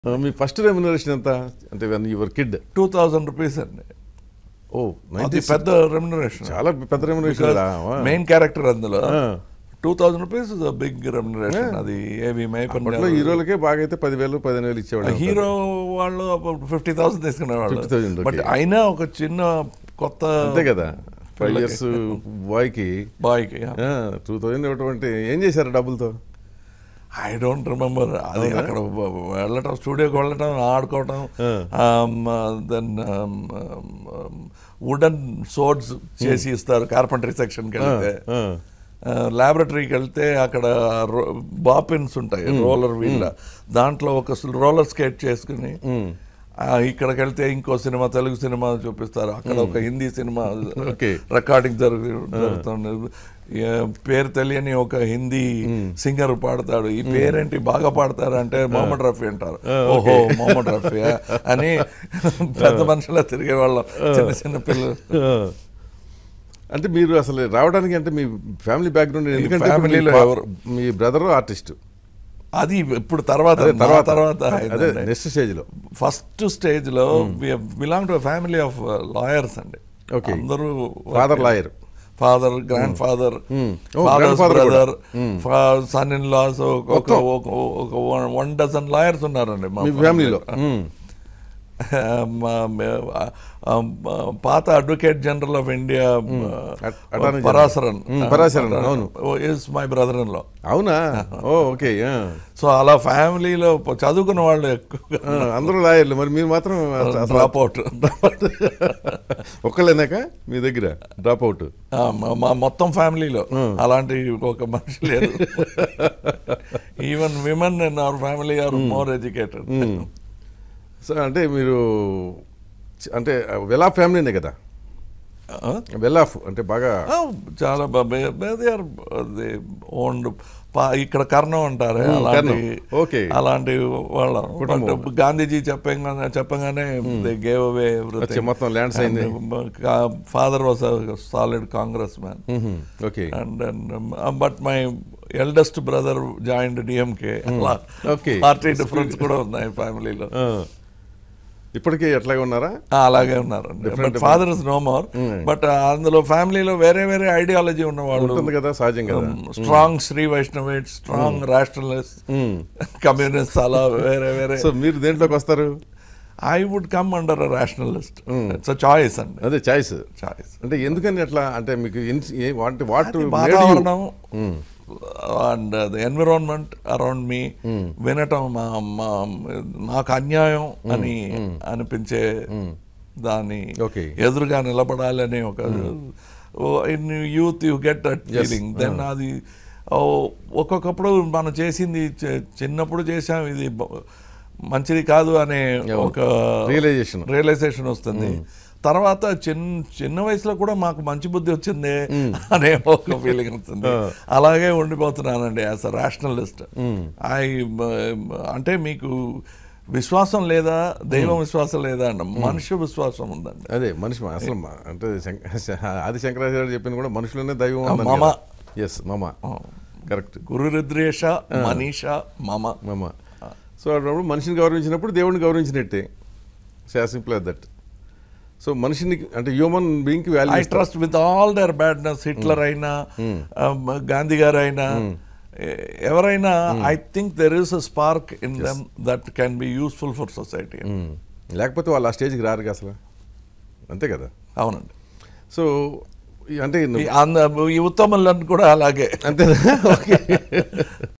ఆ, మీ first remuneration ఎంత అంటే when your kid two thousand rupees అండి ఓ అది నైన్టీ పెద్ద రెమ్యునరేషన్ చాలా పెద్ద రెమ్యునరేషన్ మెయిన్ క్యారెక్టర్ అందులో ఆ. Two thousand rupees big remuneration అది ఏవి అప్పట్లో మైపన్ హీరోలకే బాగా అయితే పదివేలు పదిహేను వేలు ఇచ్చేవాడు హీరో వాళ్ళు ఫిఫ్టీ థౌసండ్ తీసుకునేవాళ్ళు 50,000, okay. బట్ అయినా ఒక చిన్న కొత్త అంతే కదా ఫైవ్ ఇయర్స్ బాయ్కి బాయ్కి టూ థౌజండ్ ఇవ్వటం అంటే ఏం చేశారు డబ్బులతో ఐ డోంట్ రిమెంబర్ అది అక్కడ వెళ్ళటం స్టూడియోకి వెళ్ళటం ఆడుకోవటం దెన్ వుడన్ సోర్డ్స్ చేసి ఇస్తారు కార్పెంటరీ సెక్షన్కి వెళ్తే ల్యాబొరేటరీకి వెళ్తే అక్కడ బాపిన్స్ ఉంటాయి రోలర్ వీల్ దాంట్లో ఒక రోలర్ స్కేట్ చేసుకుని ఆ, ఇక్కడికి వెళ్తే ఇంకో సినిమా తెలుగు సినిమా చూపిస్తారు అక్కడ ఒక హిందీ సినిమా Okay. రికార్డింగ్ జరుగు జరుగుతుంది ఏ, పేరు తెలియని ఒక హిందీ సింగర్ పాడతాడు ఈ పేరేంటి బాగా పాడతారు అంటే మొహమ్మద్ రఫీ అంటారు ఓహో మొహమ్మద్ రఫీ అని పెద్ద మనుషులా తిరిగే వాళ్ళం చిన్న చిన్న పిల్లలు అంటే మీరు అసలు రావడానికి అంటే మీ ఫ్యామిలీ బ్యాక్గ్రౌండ్ ఎందుకంటే ఇప్పుడు మీ ఫ్యామిలీలో పా- ఎవరు? మీ బ్రదర్ ఆర్టిస్ట్ అది ఇప్పుడు తర్వాత అదే నా తర్వాత తర్వాత అదే నెక్స్ట్ స్టేజ్ లో ఫస్ట్ స్టేజ్ లో belong to family of lawyers అండి Okay. అందరూ father lawyer father grandfather Oh, father grandfather కూడా. బ్రదర్ సన్ ఇన్ లాస్ ఒక ఒక వన్ డజన్ లాయర్స్ ఉన్నారండి మా మీ ఫ్యామిలీలో మా- మే- ఆ, ఆ, పాత advocate general of India At- Attorney General. Parasaran Hmm, Parasaran, అవును. ఇస్ మై బ్రదర్ ఇన్ లో అవునా ఓ ఓకే సో అలా ఫ్యామిలీలో చదువుకున్న వాళ్ళు ఎక్కువగా అందరూ లాయర్లు మరి మీరు మాత్రం అసలు డ్రాప్ అవుట్ ఒక్కలేనాక మీ దగ్గర డ్రాప్ అవుట్ మా మొత్తం ఫ్యామిలీలో అలాంటి ఒక మనిషి లేదు even women in our family are more educated so అంటే మీరు చ- అంటే వెల్ ఆఫ్ ఫ్యామిలీనే కదా వెల్ ఆఫ్ అంటే బాగా చాలా ఆర్ ఓన్డ్ ఇక్కడ కర్ణం అంటారే అలాంటి కర్ణం. Okay. అలాంటి వాళ్ళ కుటుంబం. But గాంధీజీ చెప్పంగానే చెప్పగానే దే గేవ్ అవే వచ్చే మొత్తం lands అయింది. Father was solid Congress man okay and but my eldest brother joined DMK అలా Okay. పార్టీ డిఫరెన్స్ కూడా ఉన్నాయి ఫ్యామిలీలో ఇప్పటికీ ఎట్లాగే ఉన్నారా అలాగే ఉన్నారండి Different- but father is no more but అందులో ఫ్యామిలీలో వేరే వేరే ఐడియాలజీ ఉన్న వాళ్ళు ఉంటుంది కదా సహజం కదా స్ట్రాంగ్ శ్రీ వైష్ణవేట్ స్ట్రాంగ్ రాష్ట్రలిస్ట్ కమ్యూనిస్ట్ అలా వేరే వేరే సో మీరు దేంట్లోకి వస్తారు I would come under rationalist it's choice అండి అదే చాయిస్ చాయిస్ అంటే ఎందుకని అట్లా అంటే మీకు ఇన్స్- ఏ- వాట్ వాట్ వాతావరణం అండ్ ద ఎన్విరాన్మెంట్ అరౌండ్ మీ వినటం మా మా- నాకు అన్యాయం అని అనిపించే దాని Okay. ఎదురుగా నిలబడాలని ఒక in youth you get that feeling then అది ఓ, ఒక్కొక్కప్పుడు మనం చేసింది చి- చిన్నప్పుడు చేసాం ఇది బ- మంచిది కాదు అనే ఒక Realization. రియలైజేషన్ వస్తుంది తర్వాత చిన్న చిన్న వయసులో కూడా మాకు మంచి బుద్ధి వచ్చింది అనే ఒక ఫీలింగ్ వస్తుంది అలాగే ఉండిపోతున్నానండి యాజ్ అ రాషనలిస్ట్ ఐ అంటే మీకు విశ్వాసం లేదా దైవం విశ్వాసం లేదా అండి మనుష్య విశ్వాసం ఉందండి అదే మనిషి మా- అసలు మా- అంటే శంక- ఆది శంకరాచార్య చెప్పింది కూడా మనుషులనే దైవం మమ. ఎస్ మమ కరెక్ట్ గురు రుద్రేష మనీష మమ మమ సో అప్పుడు మనిషిని గౌరవించినప్పుడు దేవుడిని గౌరవించినట్టే so simple as that so మనిషిని అంటే హ్యూమన్ బీయింగ్ కి I value trust with all their badness Hitler అయినా గాంధీ గారు అయినా ఎ- ఎవరైనా I think there is a spark in them that can be useful for society లేకపోతే వాళ్ళు ఆ స్టేజ్కి రారు కదా అసలు అంతే కదా అవునండి సో ఈ- అంటే ఈ అంద- ఈ ఉత్తమలను కూడా అలాగే అంతే ఓకే